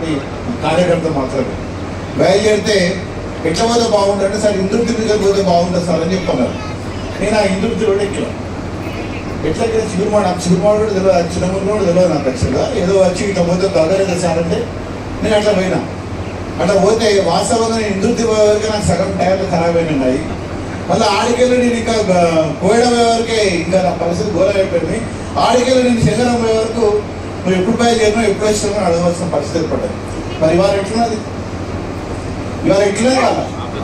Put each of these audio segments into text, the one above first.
Party కార్యకర్త మాత్రమే బయలుదేరితే ఎట్లా పోతే బాగుంటుంది సార్ ఇంద్రుడి దగ్గర పోతే బాగుంటుంది సార్ అని చెప్తున్నారు నేను ఆ ఇంద్రుడి రోడ్ ఎక్కిన ఎట్లా ఎక్కిన చిగురుమాడు ఆ చిగురుమాడు కూడా తెలియదు ఆ చిన్నమూరు కూడా తెలియదు నాకు యాక్చువల్గా ఏదో వచ్చి ఇట్లా పోతే దగ్గర సార్ అంటే నేను అట్లా పోయినా అట్లా పోతే వాస్తవంగా నేను ఇంద్రుడి వరకు నాకు సగం టైర్లు ఖరాబ్ అయినాయి మళ్ళీ ఆడికెళ్ళి నేను ఇంకా గ- కోయడం వరకే ఇంకా నా పరిస్థితి ఘోరం అయిపోయింది ఆడికెళ్ళి నేను శంకరం పోయే వరకు నువ్వు ఎప్పుడు బయలుదేరినా ఎప్పుడు వచ్చినా అని అడగవలసిన పరిస్థితి ఏర్పడ్డది మరి ఇవాళ ఎట్లున్నది ఇవాళ ఎట్లనే వాళ్ళ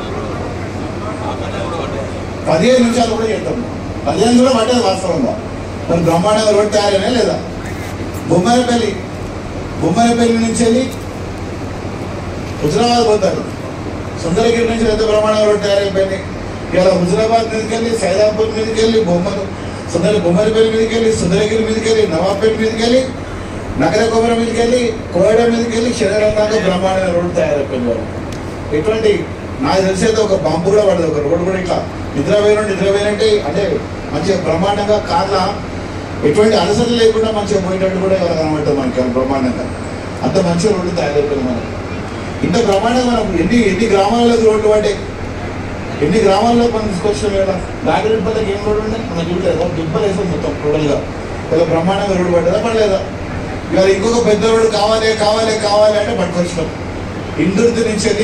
పదిహేను నిమిషాలు కూడా చేద్దాం పదిహేను కూడా పడ్డది వాస్తవంగా మరి బ్రహ్మాండంగా రోడ్డు తయారైనా లేదా బొమ్మరపల్లి బొమ్మరపల్లి నుంచి వెళ్ళి హుజరాబాద్ పోతారు సుందరగిరి నుంచి ఎంత బ్రహ్మాండంగా రోడ్డు తయారైపోయింది ఇలా హుజరాబాద్ మీదకి వెళ్ళి సైదాపూర్ మీదకి వెళ్ళి బొమ్మలు సుందర బొమ్మరపల్లి మీదకి వెళ్ళి సుందరగిరి మీదకి వెళ్ళి నవాబ్పేట మీదకి వెళ్ళి నగర కొమర మీదకి వెళ్ళి కోయడ మీదకి వెళ్ళి శరీరం దాకా బ్రహ్మాండమైన రోడ్డు తయారైపోయింది వాళ్ళు ఎటువంటి నాకు తెలిసేది ఒక బాంబు కూడా పడదు ఒక రోడ్డు కూడా ఇట్లా నిద్రపోయిన నిద్రపోయినట్టే అంటే మంచిగా బ్రహ్మాండంగా కార్ల ఎటువంటి అలసట లేకుండా మంచిగా పోయేటట్టు కూడా ఇవాళ కనబడుతుంది మనకి బ్రహ్మాండంగా అంత మంచిగా రోడ్డు తయారైపోయింది మనకి ఇంత బ్రహ్మాండంగా మనం ఎన్ని ఎన్ని గ్రామాలకు రోడ్లు పడ్డాయి ఎన్ని గ్రామాల్లో మనం తీసుకొచ్చిన వేళ నాగరిపల్లకి ఏం రోడ్డు ఉండే మనం చూడలేదు దిబ్బలు వేసాం మొత్తం టోటల్గా ఇలా బ్రహ్మాండంగా రోడ్డు పడ్డదా పడలేదా ఇవాళ ఇంకొక పెద్ద రోడ్డు కావాలి కావాలి కావాలి అంటే పట్టుకొచ్చినాం ఇందుర్తి నుంచి వెళ్ళి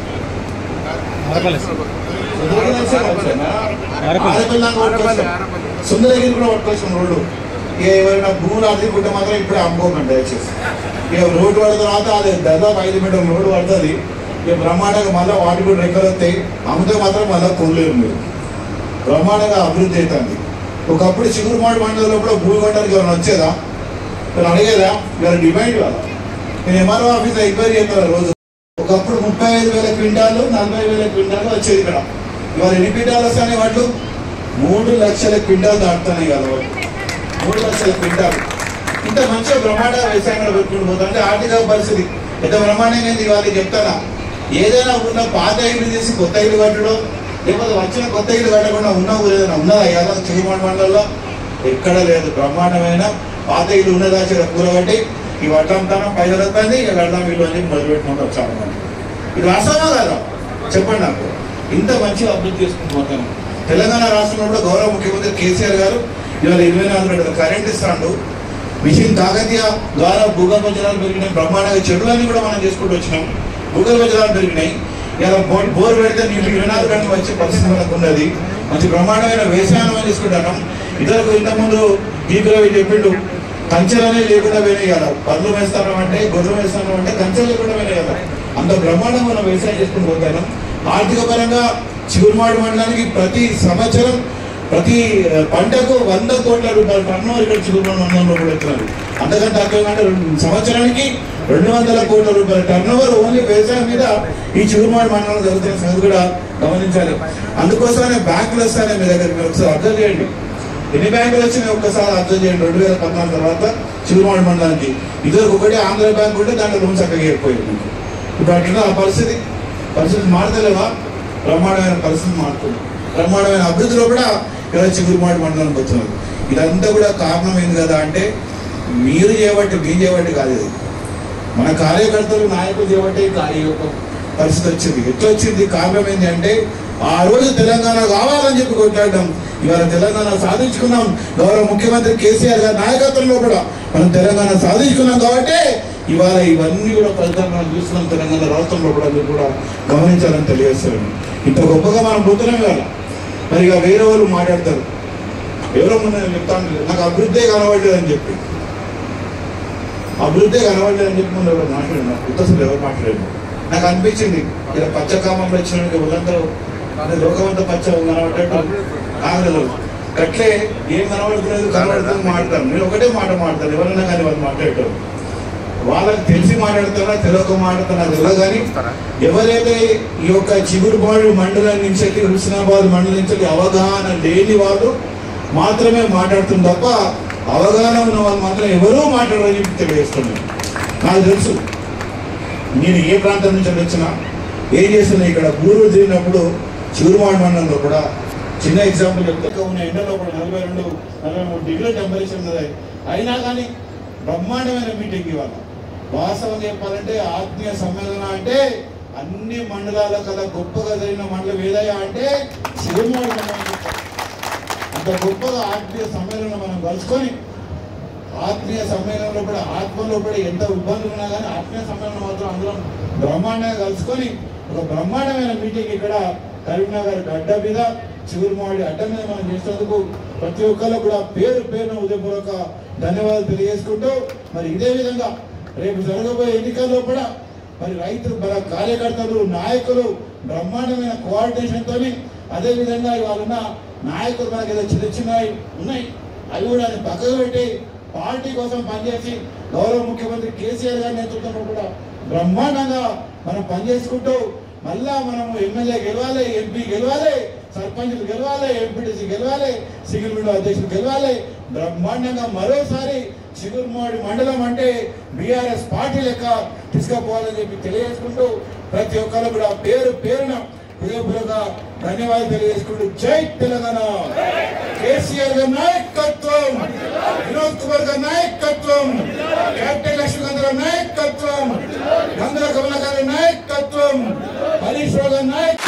సుందరగిరి నుంచి వచ్చానా? ఆడపిల్ల దాకా పట్టుకొచ్చాం. సుందరగిరి కూడా పట్టుకొచ్చాం రోడ్డు ఇక ఎవరైనా భూములు అడుగుకుంటే మాత్రం ఇప్పుడే అమ్ముకోకండి దయచేసి ఇక రోడ్డు పడిన తర్వాత అది దాదాపు ఐదు మీటర్ రోడ్డు పడుతుంది ఇక బ్రహ్మాండంగా మళ్ళీ వాటి కూడా రెక్కలు వస్తాయి అమ్మితే మాత్రం మళ్ళీ కొనలేరు మీరు బ్రహ్మాండంగా అభివృద్ధి అవుతుంది ఒకప్పుడు చిగురుమాడు మండలంలో కూడా భూమి కొనడానికి ఎవరైనా వచ్చేదా నేను అడిగేదా ఇవాళ డిమాండ్ ఇవాళ నేను ఎంఆర్ఓ ఆఫీస్లో ఎంక్వైరీ చేస్తాను రోజు ఒకప్పుడు ముప్పై ఐదు వేల క్వింటాలు నలభై వేల క్వింటాలు వచ్చేది ఇక్కడ ఇవాళ ఎన్ని క్వింటాలు వస్తాయి వాటి మూడు లక్షల క్వింటాలు దాటుతున్నాయి కదా వాటి మూడు లక్షల క్వింటాలు ఇంత మంచిగా బ్రహ్మాండంగా వ్యవసాయంలో పెట్టుకుని పోతా అంటే ఆర్థిక పరిస్థితి ఎంత బ్రహ్మాండంగా ఉంది ఇవాళ చెప్తానా ఏదైనా ఉన్న పాత ఇల్లు తీసి కొత్త ఇల్లు కట్టడం లేకపోతే వచ్చిన కొత్త ఇల్లు కట్టకుండా ఉన్న ఊరు ఏదైనా ఉన్నదా యాదవ చిరుమాడ మండలంలో ఎక్కడ లేదు బ్రహ్మాండమైన పాత ఇల్లు ఉన్నదా చిన్న కూరగట్టి ఈ వడ్డంతనం పైసలు వస్తుంది ఇక కడదాం ఇల్లు అని మొదలుపెట్టుకుంటూ వచ్చాము మనం ఇది వాస్తవా కదా చెప్పండి నాకు ఇంత మంచిగా అభివృద్ధి చేసుకుంటూ పోతాను తెలంగాణ రాష్ట్రంలో కూడా గౌరవ ముఖ్యమంత్రి కేసీఆర్ గారు ఇవాళ ఇరవై నాలుగు గంటల కరెంట్ ఇస్తాడు మిషన్ కాకతీయ ద్వారా భూగర్భ జలాలు పెరిగినాయి బ్రహ్మాండంగా చెరువులన్నీ కూడా మనం చేసుకుంటూ వచ్చినాం భూగర్భ జలాలు పెరిగినాయి ఇలా బోర్ బోర్ పెడితే నీళ్ళు ఇరవై నాలుగు గంటలు వచ్చే పరిస్థితి మనకు ఉన్నది మంచి బ్రహ్మాండమైన వ్యవసాయం అని తీసుకుంటున్నాం ఇతరులకు ఇంతకుముందు గీకులవి చెప్పిండు కంచెలనే లేకుండా పోయినాయి కదా పనులు వేస్తాను అంటే గొర్రెలు వేస్తాను అంటే కంచెలు లేకుండా పోయినాయి కదా అంత బ్రహ్మాండంగా మనం వ్యవసాయం చేసుకుని పోతాను ఆర్థిక పరంగా చిగురుమాడు మండలానికి ప్రతి సంవత్సరం ప్రతి ఆ, పంటకు వంద కోట్ల రూపాయల టర్న్ ఇక్కడ చిగురుమాడు మండలంలో కూడా ఎత్తున్నారు అంతకంటే తక్కువ అంటే రెండు సంవత్సరానికి రెండు వందల కోట్ల రూపాయల టర్న్ ఓవర్ ఓన్లీ వ్యవసాయం మీద ఈ చిగురుమాడు మండలం జరుగుతున్న సంగతి కూడా గమనించాలి అందుకోసమే బ్యాంకులు వస్తానే మీ దగ్గర మీరు ఒకసారి అర్థం చేయండి ఎన్ని బ్యాంకులు వచ్చినాయి ఒక్కసారి అర్థం చేయండి రెండు వేల పద్నాలుగు తర్వాత చిరుమాడు మండలానికి ఇదివరకు ఒకటి ఆంధ్ర బ్యాంక్ ఉంటే దాంట్లో రూమ్ చక్కగా ఏర్పోయింది ఇప్పుడు అట్లా ఆ పరిస్థితి పరిస్థితి మారతలేవా బ్రహ్మాండమైన పరిస్థితి మారుతుంది బ్రహ్మాండమైన అభివృద్ధిలో కూడా ఇలా చిగురుమాడు మండలం పోతున్నారు ఇదంతా కూడా కారణం ఏంది కదా అంటే మీరు చేయబట్టి మీరు చేయబట్టి కాదు ఇది మన కార్యకర్తలు నాయకులు చేయబట్టి ఈ కార్య యొక్క పరిస్థితి వచ్చింది ఎట్లా వచ్చింది కారణం ఏంటి అంటే ఆ రోజు తెలంగాణ కావాలని చెప్పి కొట్లాడడం ఇవాళ తెలంగాణ సాధించుకున్నాం గౌరవ ముఖ్యమంత్రి కేసీఆర్ గారి నాయకత్వంలో కూడా మనం తెలంగాణ సాధించుకున్నాం కాబట్టి ఇవాళ ఇవన్నీ కూడా ఫలితాలు మనం చూస్తున్నాం తెలంగాణ రాష్ట్రంలో కూడా మీరు కూడా గమనించాలని తెలియజేస్తాను ఇంత గొప్పగా మనం పోతున్నాం ఇవాళ మరి ఇక వేరే వాళ్ళు మాట్లాడతారు ఎవరో ముందు నేను చెప్తాను నాకు అభివృద్ధి కనబడలేదు అని చెప్పి అభివృద్ధి కనబడలేదు అని చెప్పి ముందు ఎవరు మాట్లాడినారు ఉత్తసులు ఎవరు మాట్లాడారు నాకు అనిపించింది ఇలా పచ్చ కామంలో వచ్చిన వాళ్ళందరూ అదే లోకమంతా పచ్చ కనబడ్డట్టు కాగలరు అట్లే ఏం కనబడుతులేదు కనబడుతుంది మాట్లాడతారు నేను ఒకటే మాట మాట్లాడతాను ఎవరైనా కానీ వాళ్ళు మాట్లాడతారు వాళ్ళకి తెలిసి మాట్లాడుతారా తెలియక మాట్లాడుతున్నా తెలియదు కానీ ఎవరైతే ఈ యొక్క చిగురుపాడు మండలం నుంచి వెళ్ళి హుస్నాబాద్ మండలం నుంచి వెళ్ళి అవగాహన లేని వాళ్ళు మాత్రమే మాట్లాడుతుంది తప్ప అవగాహన ఉన్న వాళ్ళు మాత్రం ఎవరూ మాట్లాడరని చెప్పి తెలియజేస్తున్నాను నాకు తెలుసు నేను ఏ ప్రాంతం నుంచి వచ్చినా ఏం చేస్తున్నా ఇక్కడ ఊరు తిరిగినప్పుడు చిగురుమాడు మండలంలో కూడా చిన్న ఎగ్జాంపుల్ చెప్తే ఉన్న ఎండలో కూడా నలభై రెండు నలభై మూడు డిగ్రీల టెంపరేచర్ ఉన్నది అయినా కానీ బ్రహ్మాండమైన మీటింగ్ ఇవాళ వాస్తవం చెప్పాలంటే ఆత్మీయ సమ్మేళన అంటే అన్ని మండలాల కల్లా గొప్పగా జరిగిన మండలం ఏదయ్యా అంటే చిరుమూడు మండలం చెప్తారు. అంత గొప్పగా ఆత్మీయ సమ్మేళనం మనం కలుసుకొని ఆత్మీయ సమ్మేళనంలో కూడా ఆత్మలో కూడా ఎంత ఇబ్బందులు ఉన్నా కానీ ఆత్మీయ సమ్మేళనం మాత్రం అందరం బ్రహ్మాండంగా కలుసుకొని ఒక బ్రహ్మాండమైన మీటింగ్ ఇక్కడ కరీంనగర్ గడ్డ మీద చిగురుమాడి అడ్డ మీద మనం చేసినందుకు ప్రతి ఒక్కరు కూడా పేరు పేరున ఉదయపూర్వక ధన్యవాదాలు తెలియజేసుకుంటూ మరి ఇదే విధంగా రేపు జరగబోయే ఎన్నికల్లో కూడా మరి రైతులు మన కార్యకర్తలు నాయకులు బ్రహ్మాండమైన కోఆర్డినేషన్ తోని అదే విధంగా ఇవాళ ఉన్న నాయకులు మనకి ఏదో చిన్న చిన్నవి ఉన్నాయి అవి కూడా అది పక్కకు పెట్టి పార్టీ కోసం పనిచేసి గౌరవ ముఖ్యమంత్రి కేసీఆర్ గారి నేతృత్వంలో కూడా బ్రహ్మాండంగా మనం పనిచేసుకుంటూ మళ్ళా మనము ఎమ్మెల్యే గెలవాలి ఎంపీ గెలవాలి సర్పంచ్లు గెలవాలి ఎంపీటీసీ గెలవాలి సింగిల్ విండో అధ్యక్షులు గెలవాలి బ్రహ్మాండంగా మరోసారి చిగురుమాడి మండలం అంటే బీఆర్ఎస్ పార్టీ లెక్క తీసుకుపోవాలని చెప్పి తెలియజేసుకుంటూ ప్రతి ఒక్కరు కూడా పేరు పేరున హృదయపూర్వక ధన్యవాదాలు తెలియజేసుకుంటూ జై తెలంగాణ కేసీఆర్ గారి నాయకత్వం వినోద్ కుమార్ గారి నాయకత్వం క్యాప్టెన్ లక్ష్మీకాంత్ గారి నాయకత్వం గంగుల కమల గారి నాయకత్వం హరీష్ రావు గారి నాయకత్వం